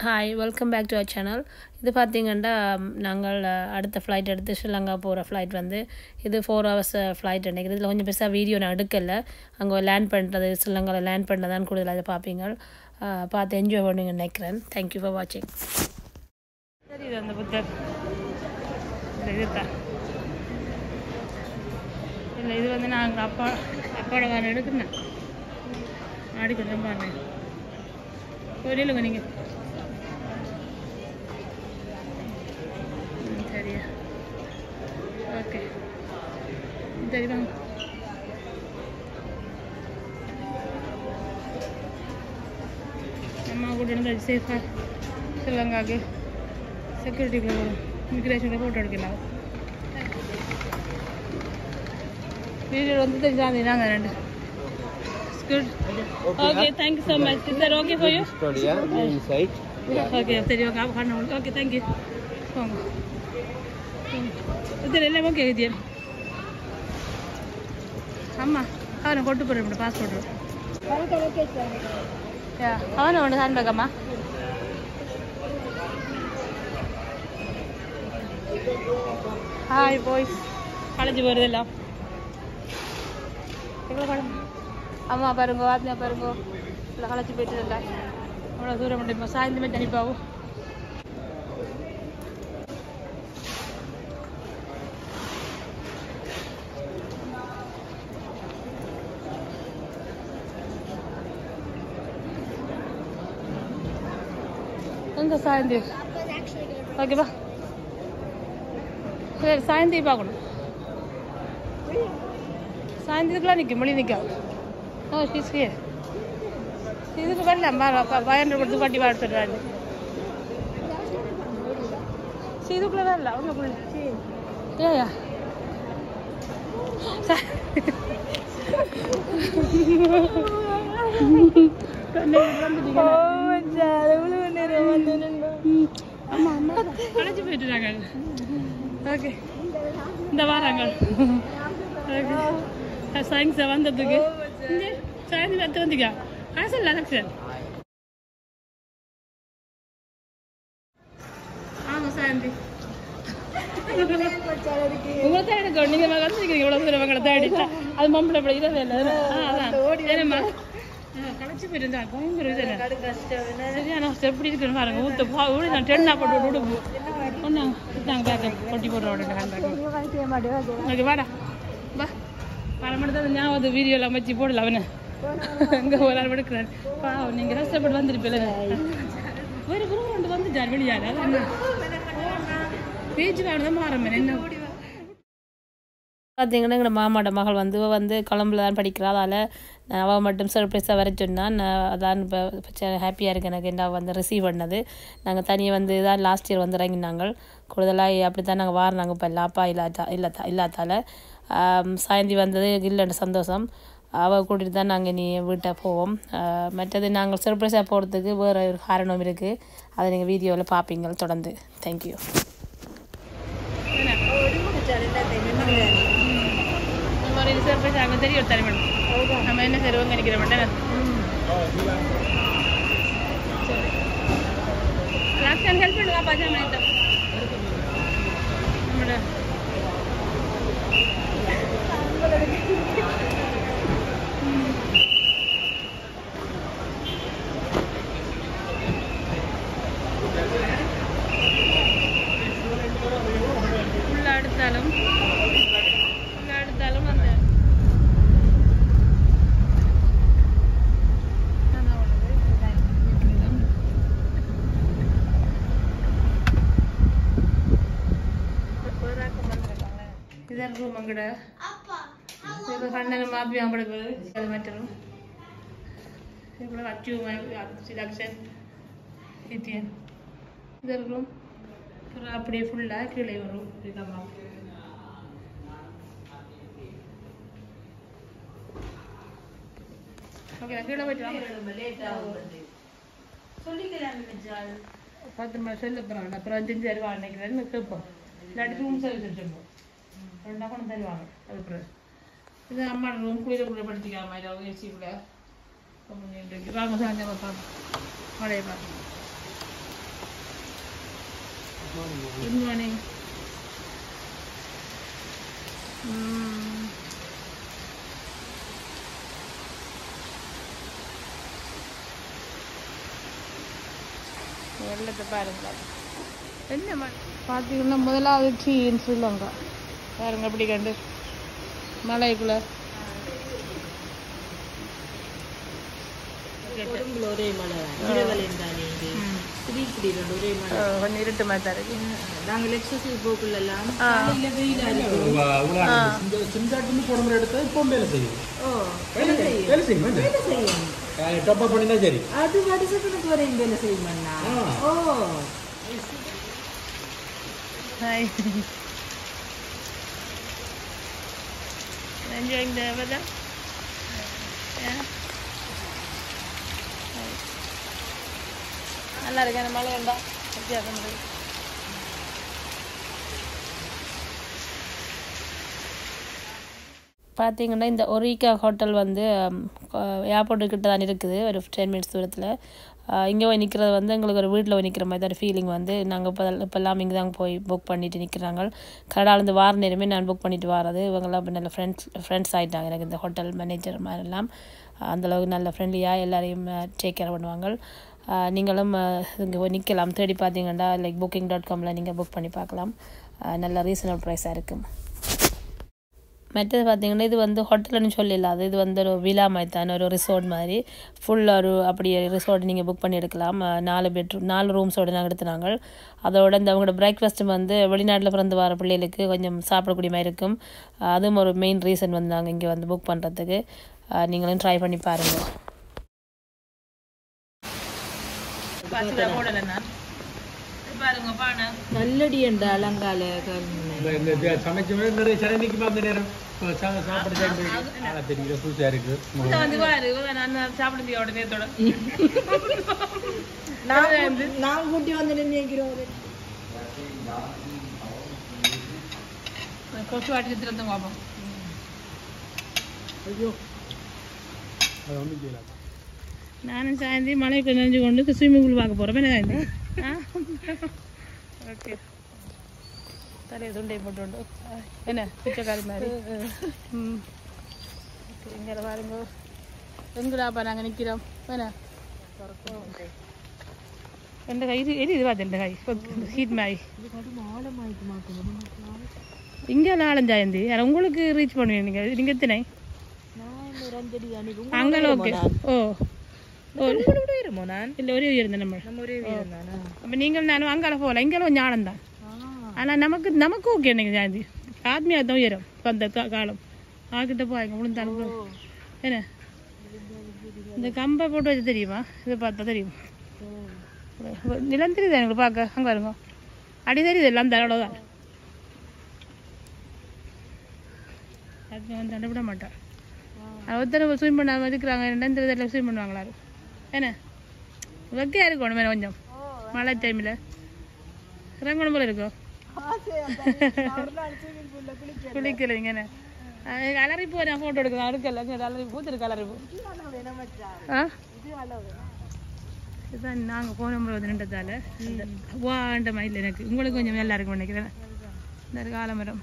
Hi welcome back to our channel இது பார்த்தீங்கன்னா நாங்கள் அஹ், அடுத்த ஃப்ளைட் எடுத்து ஸ்ரீலங்கா போகிற ஃப்ளைட் வந்து இது ஃபோர் ஹவர்ஸ் ஃப்ளைட் நினைக்கிறது இதில் கொஞ்சம் பெருசாக வீடியோ நான் எடுக்கலை அங்கே லேண்ட் பண்ணுறது ஸ்ரீலங்காவில் லேண்ட் பண்ணதான் கூடுதலாக இதை பார்ப்பீங்க அஹ், பார்த்து என்ஜாய் பண்ணுவீங்கன்னு நினைக்கிறேன் தேங்க்யூ ஃபார் வாட்சிங் சரி இது அந்த புத்தர் இந்த இதுதான் இல்லை இது வந்து நாங்கள் அப்பா அப்பாவோட கார் எடுக்கணும் ஆடி கொஞ்சம் பாருங்க புரியலுங்க நீங்கள் ம், சரியா ஓகே சரி வாங்க அம்மா கூட இருந்தால் சேஃபாக ஸ்ரீலங்காவுக்கு செக்யூரிட்டிக்குள்ள வரும் இமிக்ரேஷனில் ஃபோட்டோ எடுக்கலாம் வீடியோ வந்து தெரிஞ்சாங்க நாங்கள் ரெண்டு good okay thank you so much is that okay for you Custody, yeah, inside. Okay சரி ஓகே அப்போ பண்ண ஓகே தேங்க்யூ போங்க இதில் எல்லாம் ஓகே இது ஆமாம் அவனை கொண்டு போகிறேன் பாஸ்போர்ட் அவனை ஒன்று ஹேண்ட் பேக் அம்மா ஹாய் பாய்ஸ் காலேஜ் போகிறது எல்லாம் எவ்வளோ படம் அம்மா பாருங்க ஆத்மியா பாருங்க இல்லை காலேஜ் போயிட்டு இல்லை அவ்வளோ தூரம் முடியுமா சாயந்தரமே தனிப்பாகும் எங்க சாயந்தி ஓகேவா சரி சாயந்தி பார்க்கணும் சாயந்தரத்துக்குலாம் நிற்கும் மொழி நிற்காது ஓ ஷீஸ்கே இதுக்கு வரலாம் பயன் கொடுத்து வண்டி வாட சொல்கிறாரு சரி இதுக்குள்ளே வரல அவங்களுக்குள்ள ஏயா ஆமா ஆமா களைச்சு போயிட்டுறாங்க ஓகே இந்த வாராங்க ஓகே சாயங்ஸ் வந்ததுக்கு சாயந்தரம் எடுத்து வந்தீங்க காசு இல்லை லக்ஷன் ஆமா சாயந்தி உங்களை தான் எனக்கு நீங்க வந்துருக்கீங்க இவ்வளவு தூரம் உங்களை தேடி அது மம்பளை அப்படி இரவே இல்லை ஆ, அதான் ஏனம்மா களைச்சு போயிருந்தா பயங்கர இது சரியான எப்படி இருக்குன்னு பாருங்க ஊத்த பா ஊழி நான் டென்னா போட்டு விட்டு விடுப்பு ஒன்றா இதாங்க பேக்கை கொட்டி போட்டு விடுங்க ஓகே வாடா வா வர மட்டும் தான் ஞாபகம் வீடியோவில் அமைச்சு போடல அவனை அங்கே ஒரு ஆள் எடுக்கிறார் பாவம் நீங்கள் கஷ்டப்பட்டு வந்துருப்பில்ல வேறு குரு ரெண்டு வந்துட்டார் வெளியால் அது என்ன பேச்சு தான் மாறமே என்ன பார்த்தீங்கன்னா எங்கள் மாமாவோட மகள் வந்து இவ வந்து கொழம்புல தான் படிக்கிறா அதால் அவள் மட்டும் சர்ப்ரைஸாக வர சொன்னான் நான் அதான் இப்போ ஹாப்பியாக இருக்கு எனக்கு என்ன வந்து ரிசீவ் பண்ணது நாங்கள் தனியாக வந்து தான் லாஸ்ட் இயர் வந்து இறங்கினாங்க கூடுதலாக அப்படி தான் நாங்கள் வாரினாங்க இப்போ எல்லாம் அப்பா இல்லாதா இல்லாத இல்லாதால ஆம், சாயந்தி வந்தது இல்லைன்னு சந்தோஷம் அவள் கூட்டிகிட்டு தான் நாங்கள் நீ வீட்டை போவோம் ஆஹ், மற்றது நாங்கள் சர்ப்ரைஸாக போகிறதுக்கு வேறு ஒரு காரணம் இருக்குது அதை நீங்கள் வீடியோவில் பார்ப்பீங்க தொடர்ந்து தேங்க்யூ இந்த மாதிரி சர்ப்ரைஸ் அங்கே தெரியும் தரி மேடம் நம்ம என்ன செய்வோம் நினைக்கிற மாட்டேன் லாக்ஷன் ஹெல்ப் பண்ணுவா பாஜா மேடம் நம்மளோட உள்ள எடுத்தாலும் உள்ள எடுத்தாலும் அந்த இதான் ரூம் அங்கட இது கண்ணனை மாப்பி அம்பளுக்கு அது மட்டும் ഇവിടെ അച്ചുവുമായി സിലക്ഷൻ എത്തിയാൻ ഇതെല്ലാം அப்படியே ஃபுல்லாக கீழே வரும் இதுதான் ஓகே கீழே போயிட்டு பத்து மணி சொல்ல போகிறாங்க அப்புறம் அஞ்சு அஞ்சு தருவாங்க நினைக்கிறேன்னு கேட்போம் இல்லாட்டி ரூம் சர்வீஸ் வச்சுருப்போம் ரெண்டா கொண்டு தருவாங்க அதுக்கப்புறம் இது அம்மா ரூம் குளிரக்குள்ளே படுத்திக்காம இல்லை ஏசிக்குள்ளே வாங்க சாயந்தரம் பார்ப்போம் மழையை பார்ப்போம் குட் மார்னிங் வெள்ளத்தை பாருங்க என்ன ம- பார்த்தீங்கன்னா முதலாவது டீ இன் ஸ்ரீலங்கா பாருங்க அப்படி கண்டு மலைக்குள்ள கொழும்புல ஒரே மழை இரவலையும் தானே இது ம். திடீர் திடீர்னு ஒரே மழை ஓ, கொஞ்சம் இருட்டு மாதிரி தான் இருக்கு நாங்கள் எக்ஸசைஸ் போக்குள்ள எல்லாம் ஆ. காலையில வெயிலா இருக்கு ஆ. இந்த சிம்சாட்டு போட மாதிரி எடுத்தா இப்போ வேலை செய்யும் ஓ வேலை செய்யும் வேலை செய்யும் என்ன? வேலை செய்யும் ஆ, top up பண்ணினா சரி அது வருஷத்துக்கு வரையும் வேலை செய்யுமண்ணா ஆ. ஓ Hi. Enjoying the weather? Yeah. Hi. நல்லா இருக்கு அந்த மழை உண்டா வித்தியாசம் இருக்கு பார்த்தீங்கன்னா இந்த ஒரிகா ஹோட்டல் வந்து ஏர்போர்ட்டு கிட்ட தான் இருக்குது ஒரு டென் மினிட்ஸ் தூரத்தில் இங்கே போய் நிற்கிறது வந்து எங்களுக்கு ஒரு வீட்டில் போய் நிற்கிற மாதிரி தான் ஒரு ஃபீலிங் வந்து நாங்கள் இப்போ இப்போல்லாம் இங்கே தான் போய் புக் பண்ணிட்டு நிற்கிறாங்க கனடாலேருந்து வார நேரமே நான் புக் பண்ணிட்டு வரது இவங்கெல்லாம் இப்போ நல்ல ஃப்ரெண்ட்ஸ் ஃப்ரெண்ட்ஸ் ஆகிட்டாங்க எனக்கு இந்த ஹோட்டல் மேனேஜர் மாதிரிலாம் அந்தளவுக்கு நல்ல ஃப்ரெண்ட்லியாக எல்லாரையும் டேக் கேர் பண்ணுவாங்க அஹ் நீங்களும் இங்கே போய் நிற்கலாம் தேடி பார்த்தீங்கன்னா லைக் புக்கிங் டாட் காமில் நீங்கள் புக் பண்ணி பார்க்கலாம் அஹ் நல்ல ரீசனபிள் ப்ரைஸாக இருக்கும் மற்றது பார்த்தீங்கன்னா இது வந்து ஹோட்டல்னு சொல்லல இது வந்து ஒரு விழா மாதிரி தான் ஒரு ரிசார்ட் மாதிரி ஃபுல் ஒரு அப்படி ரிசார்ட் நீங்கள் புக் பண்ணி எடுக்கலாம் அஹ் நாலு பெட்ரூம் நாலு ரூம்ஸோடு நாங்கள் எடுத்துனாங்க அதோட இந்த அவங்களோட பிரேக்ஃபாஸ்ட் வந்து வெளிநாட்டில் பிறந்து வர பிள்ளைகளுக்கு கொஞ்சம் சாப்பிடக்கூடிய மாதிரி இருக்கும் அஹ் அதுவும் ஒரு மெயின் ரீசன் வந்து நாங்கள் இங்கே வந்து புக் பண்ணுறதுக்கு அஹ் நீங்களும் ட்ரை பண்ணி பாருங்கள் பாருங்க பானை நல்லடி என்ற அலங்கால கருமனை இந்த- இந்த இது சமைச்ச மாதிரி நிறைய சில நிற்குமா அந்த நேரம் இப்போ சா- சாப்பிட டைம் ஆளா தெரியல புதுசாக இருக்கு இந்த வந்து பாரு நான் சாப்பிடுங்க உடனே நேரத்தோட நான் நான் கூட்டி வந்து நினைக்கிறோம் கொசு வாட்டி திருத்தம் பார்ப்போம் ஐயோ அது ஒன்றும் செய்யலாம் நானும் சாயந்தி மலைக்கு நினைஞ்சு கொண்டு ஸ்விம்மிங் பூல் பார்க்க போகிறோம் என்ன சாயந்தி ஆ ஓகே தலையை துண்டை போட்டு கொண்டு என்ன பிச்சைக்காரி மாதிரி ம் இங்கே பாருங்க எங்கடாப்பா நாங்கள் நிற்கிறோம் என்ன எந்த கை இது எது இது பார்த்து இந்த கை ஹீட் மாதிரி இங்கே நாலஞ்சு ஆயந்தி ஆனால் உங்களுக்கு ரீச் பண்ணுவீங்க நீங்கள் நீங்கள் எத்தனை அங்கே ஓகே ஓ ஓ இருமோ நான் இல்லை ஒரே உயர் நம்ம நம்ம ஒரே வீடு தானா அப்போ நீங்கள் நானும் அங்கால போகல இங்கே கொஞ்சம் ஆனந்த் தான் ஆனால் நமக்கு நமக்கு ஓகே எனக்கு ஜாந்தி ஆத்மியாக தான் உயரும் இப்ப அந்த கா- காலம் ஆக்கிட்ட போவாங்க விழுந்தாலும் போதும். என்ன இந்த கம்பை போட்டு வச்சு தெரியுமா இதை பார்த்தா தெரியும் நிலம் தெரியுது எனக்கு பார்க்க அங்கே இருங்க அடி தெரியுது எல்லாம் தரோட தான் அது வந்து அனுப்பிட மாட்டான் ஒருத்தர் ஸ்விம் பண்ணாமல் இருக்கிறாங்க ரெண்டாம் தெரியுது ஸ்விம் பண்ணுவாங்களா என்ன வெக்கையாக இருக்கணும் மேலே கொஞ்சம் மழை டைமில் இறங்கணும் போல இருக்கும் குளிக்கல இங்கே அலறி போ நான் ஃபோட்டோ எடுக்கிறேன் அடுக்கல இங்கே அலறி பூத்துருக்கு அலறி பூ ஆ இதுதான் நாங்கள் போன முறை வந்து நின்றதால வாண்ட மயில் எனக்கு உங்களுக்கு கொஞ்சம் நல்லா இருக்கும் நினைக்கிறேன் இந்த இருக்கு ஆலமரம்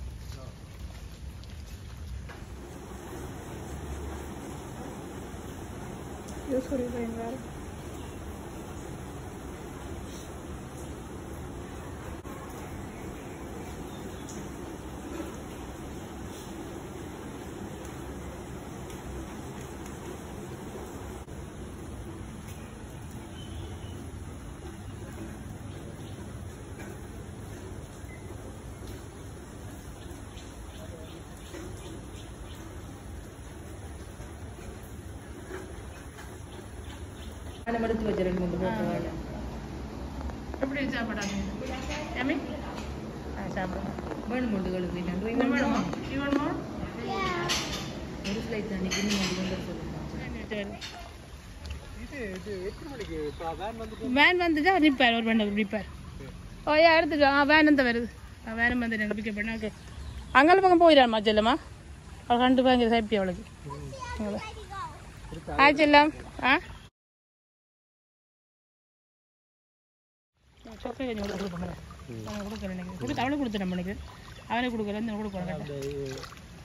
நான் எடுத்து வச்ச ரெண்டு மூணு போட்டு வாங்க. எப்படி சாப்பிடாங்க யாமி ஆ சாப்பிடுங்க வேணும் மூணு கழுவு ரெண்டு இது வேணுமா இது வேணுமா ஒரு ஸ்லைட் தண்ணி இன்னும் மூணு கொண்டு வர சொல்லுங்க சரி இது இது எத்தனை மணிக்கு இப்போ வேன் வந்து வேன் வந்துட்டா நிற்பார் ஒரு வேன் நிற்பார் ஓ ஏன் எடுத்துக்கோ ஆ வேன் அந்த வருது ஆ வேனும் வந்து எனக்கு பிக்கப் பண்ண ஓகே அங்கே பக்கம் போயிடாமா செல்லம்மா அவள் கண்டு பயங்கர சேஃப்டி அவளுக்கு உங்களை ஆ செல்லம் ஆ சொக்கை கொஞ்சம் கூட கொடுப்போம் அவனை கொடுக்குறேன் எனக்கு கொடுத்து அவனுக்கு கொடுத்துட்டேன் எனக்கு அவனுக்கு கொடுக்குறேன் இந்த கொடுக்குறேன் கேட்டேன்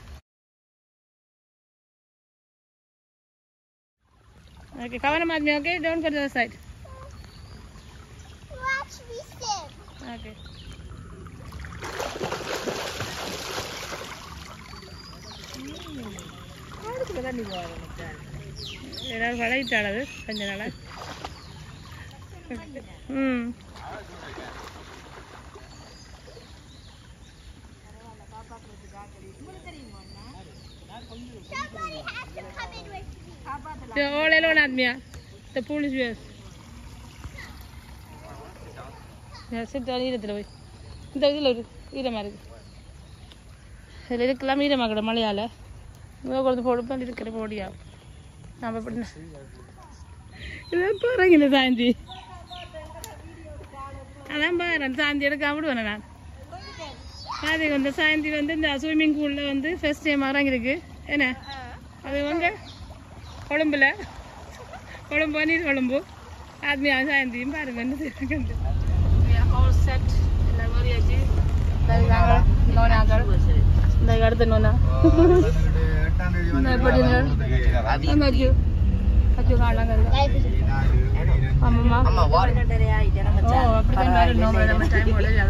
Okay, cover them with me, okay? Don't go to the side. Okay. ஏதாவது விளையிட்டாள் அது கொஞ்ச நாளா ம் The all alone आदमी The pool is yours. Yeah, sit down ஈரத்தில் போய் இந்த இதில் ஒரு ஈரமாக இருக்கு இதில் இருக்கலாம் ஈரமாக்கட மழையால் இங்கே கொடுத்து போடுப்பேன் இருக்கிற போடியா நம்ம எப்படி இதை பாருங்க சாந்தி அதான் பாரு சாந்தி எடுக்க விடுவேன் நான் அது வந்து சாந்தி வந்து இந்த ஸ்விம்மிங் பூலில் வந்து ஃபர்ஸ்ட் டைம் இறங்கிருக்கு என்ன அது வந்து கொழும்புல கொழும்பு பன்னீர் கொழும்பு ஆத்மியா சாயந்தியும் பாருங்க என்ன செய்யுங்க ஹோல் செட் எல்லாம் வரியாச்சு நோனாக்கள் இந்த அடுத்த நோனா எப்படி அச்சு அச்சு காலாங்க ஆமாம்மா ஓ அப்படிதான் வரணும் நம்ம டைம் உடலாத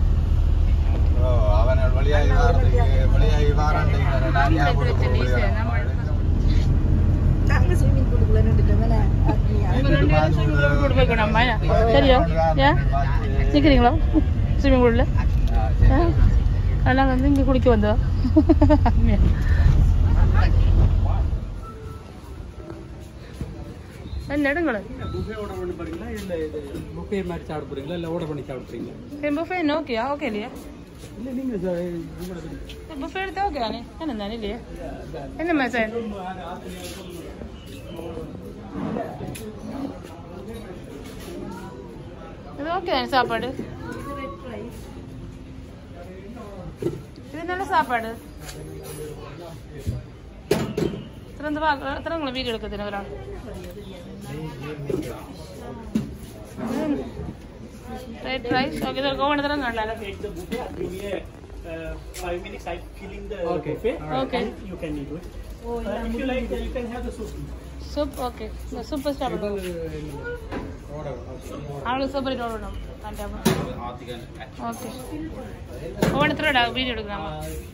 അവനോട് വെളിയായി വാർത്തയ്ക്ക് വെളിയായി വാറാണ്ട് சரியா ஏ நிற்கிறீங்களா ஸ்விம்மிங் பூலில் அதெல்லாம் வந்து இங்கே குளிக்க வந்தோம் என்ன இடங்களா புஃபே ஆர்டர் பண்ணி போறீங்களா இல்ல இது புஃபே மாதிரி சாப்பிட போறீங்களா இல்ல ஆர்டர் பண்ணி சாப்பிடுறீங்களா என் புஃபே என்ன ஓகேயா ஓகே இல்லையா இல்ல நீங்க சார் உங்களோட புஃபே எடுத்தா ஓகே தானே என்ன தானே இல்லையா என்ன மாதிரி சார் இது ஓகே தானே சாப்பாடு இது நல்ல சாப்பாடு திறந்து பார்க்க திறங்களை வீடியோ எடுக்க தெரியும் ரைட் ரைஸ் ஓகே சார் கோவண தரம் நல்லா five minutes I'm filling the Okay. buffet. Okay. And you can eat it. Uh, if you like, uh, you can have the soup. Soup okay super சாப்பிடுவோம் அவளுக்கு super இட் ஓடணும் ஓகே ஒவ்வொருத்தரோட video எடுக்கலாமா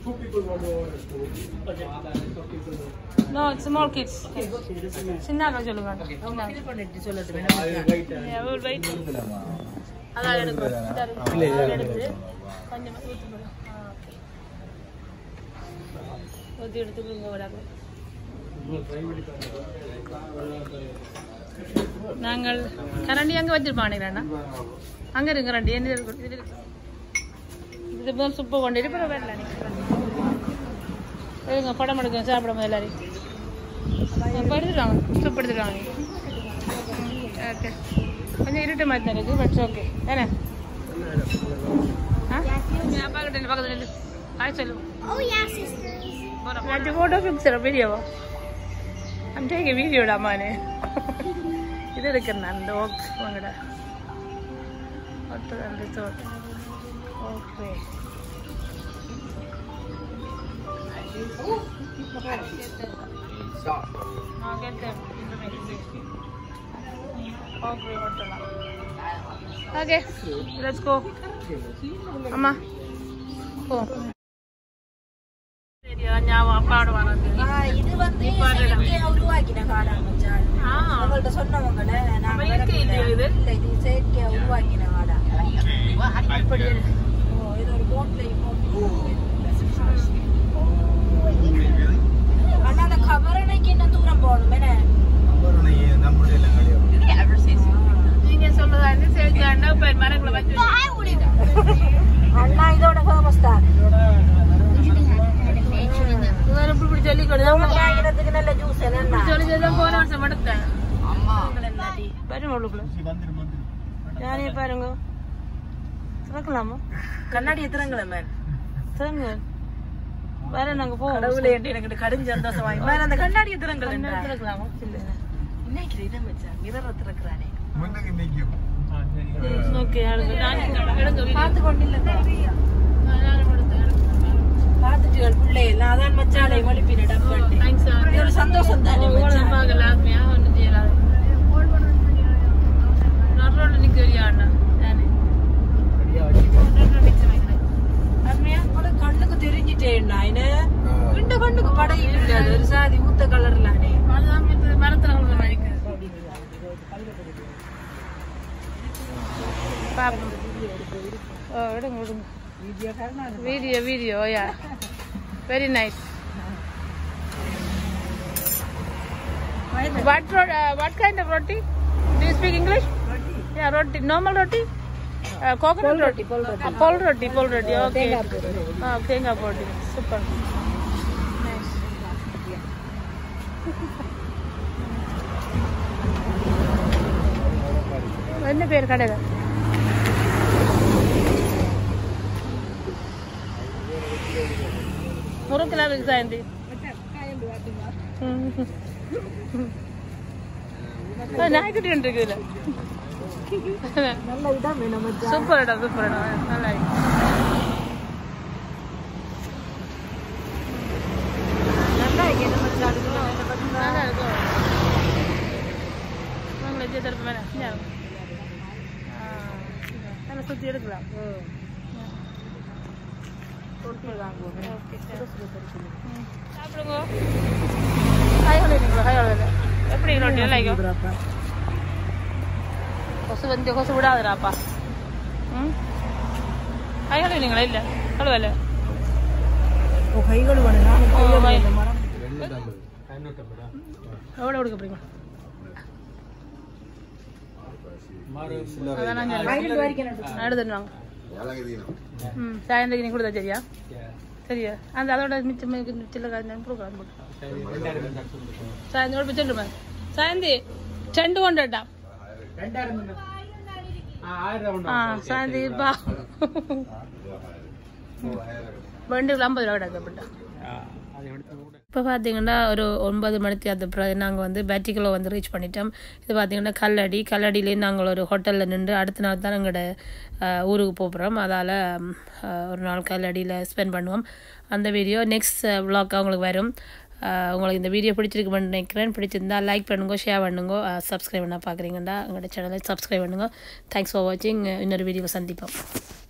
நோ ஸ்மால் கிட்ஸ் சின்ன சொல்லுங்க Yeah, we'll wait. அதான் எடுக்கும் இந்தா இருக்கு. அதான் எடுத்து கொஞ்சம் ஊற்றி போடு ஆ ஓகே ஊற்றி எடுத்து கொடுங்க விடாது நாங்கள் கரண்டி அங்கே வச்சிருப்பானுங்களா அங்கே இருக்கு கரண்டி என்ன இருக்கு இது இருக்கு இது போல் சுப்பை கொண்டு இருப்பிற வேலை இருங்க படம் எடுக்க சாப்பிடும் எல்லாரையும் அப்போ எடுத்துருவாங்க சுப்பு எடுத்துருவாங்க ஓகே கொஞ்சம் இருட்டு மாதிரி தான் இருக்குது பட்ஸ் ஓகே என்ன ஆ அப்பா கிட்ட பக்கத்தில் நில்லு ஹாய் சொல்லு போகிறோம் ஃபோட்டோ பிக்சர் வீடியோவா I'm taking a video டா மானே இது எடுக்கிறேன் நான் இந்த ஓக் உங்களோட ஒட்டு ரெண்டு தோட்டம் okay I'll get them information. Okay, ஒட்டலாம். Okay, let's go. அம்மா போ சரியா ஞாபகம் பாடுவாங்க இது வந்து செயற்கையா உருவாக்கின காடாங்க மச்சான். ஆ உங்கள்ட்ட சொன்னவங்கள நான் அப்ப இயற்கை இல்லையா இது? இல்ல, இது செயற்கையா உருவாக்கின காடா. அப்படி ஓ, இது ஒரு போட்லயும் போட்டு. ஆனா அந்த கவரணைக்கு என்ன தூரம் போகணும் என்ன? നമ്മുടെ എല്ലാം കളിയോ நீங்க சொல்றதா இருந்து சேர்க்காண்டா இப்ப மரங்களை வச்சு அண்ணா இதோட ஃபேமஸ் தான் இவர் இப்படி இப்படி சொல்லி கொடுத்தா கேட்கறதுக்கு நல்ல ஜூஸ் என்ன சொல்லி சொல்லி போன வருஷம் எடுத்தேன் பாருங்க உள்ளுக்குள்ள யாரையே பாருங்க திறக்கலாமா கண்ணாடி எத்தனைங்களே மேன் திறங்க வேற நாங்க போவோம் கடவுளே எனக்கு கடும் சந்தோஷம் மேன் அந்த கண்ணாடி எத்தனைங்களே திறக்கலாமா இல்ல இன்னைக்கு இதை மச்சான் மிரர் திறக்கிறானே മുന്നേ നിൽക്കും ஓகே ஓகே எடுங்க நான் எடுங்க பார்த்து கொண்டில்லை நான் எடுத்தேன் பார்த்துட்டு பிள்ளை நான் அதான் மச்சாலை மலிப்பின டப்பாட்டு தேங்க்ஸ் இது ஒரு சந்தோஷம் தானே மச்சான். பார்க்கல ஆத்மியா ஒன்றும் செய்யலாது நடுரோட நிற்கிறியா அண்ணா தானே நடுரோட நிற்கிறேன் ஆத்மியா உனக்கு கண்ணுக்கு தெரிஞ்சிட்டேன் நாயினு ரெண்டு கண்ணுக்கு படையில் இருக்காது ஒரு சாதி ஊத்த கலர்லானே அதுதான் இந்த மரத்தில் உள்ள மாதிரி பாப்போம் ஓ எடுங்க விடுங்க video video yeah very nice What ro- uh, what kind of roti? Do you speak English? Yeah, roti. Normal roti? Uh, coconut roti. Pol roti. Uh, pol roti. Pol roti. Okay. Ah, thenga roti. Super. Nice. என்ன பேர் கடையில் முறுக்கெல்லாம் இருக்கு சாயந்தி நாய்க்குட்டி ஒன்று இருக்குதுல நல்ல இடம் வேணும் மச்சான் சூப்பர் இடம் சூப்பர் இடம் நல்லா இருக்கு நல்லா இருக்கு என்ன மச்சான் என்ன பத்தி நல்லா இருக்கும் உங்களை எஜ்ஜை தரப்பு மேலே நல்லா சுற்றி எடுக்கலாம் சாப்பிடுங்க ஹாய் சொல்லிடுங்களா ஹாய் சொல்லுங்க எப்படி ரொட்டி நல்லா இருக்கும் கொசு வந்து கொசு விடாதுடாப்பா ம் ஹாய் சொல்லிடுங்களா இல்லை சொல்லுவல கைகள் வேணும் ஓ ஹாய் மரம் எவ்வளோ கொடுக்க போறீங்க மாறு அதான் நான் சொல்றேன். எடுத்துட்டு வாங்க ம் சாயந்தரம் நீ கொடுத்தா சரியா சரியா அந்த அதோட மிச்சம் சில்ல காய்ஞ்சு கொடுக்கலாம் போட்டு சாயந்தரம் போய் சொல்லுமா சாயந்தி செண்டு கொண்டுட்டா ரெண்டாயிரம் தானே? ஆ, ஆயிரம் உண்டா? ஆ சாயந்தி பா வண்டிகள் ஐம்பது ரூபா கிடக்கப்பட்டா ஆ, அதை எடுத்து கூட இப்போ பார்த்தீங்கன்னா ஒரு ஒன்பது மணிக்கு அது பிறகு நாங்கள் வந்து பேட்டிக்குள்ளே வந்து ரீச் பண்ணிட்டோம் இது பார்த்தீங்கன்னா கல்லடி கல்லடியிலே நாங்கள் ஒரு ஹோட்டலில் நின்று அடுத்த நாள் தான் எங்களோட அஹ், ஊருக்கு போகிறோம் அதால் ஒரு நாள் கல்லடியில் ஸ்பெண்ட் பண்ணுவோம் அந்த வீடியோ நெக்ஸ்ட் vlog உங்களுக்கு வரும் அஹ், உங்களுக்கு இந்த வீடியோ பிடிச்சிருக்குமென்னு நினைக்கிறேன் பிடிச்சிருந்தா லைக் பண்ணுங்க ஷேர் பண்ணுங்க சப்ஸ்கிரைப் பண்ணால் பார்க்குறீங்கண்டா எங்களோட சேனலை சப்ஸ்கிரைப் பண்ணுங்க தேங்க்ஸ் ஃபார் வாட்சிங் இன்னொரு வீடியோ சந்திப்போம்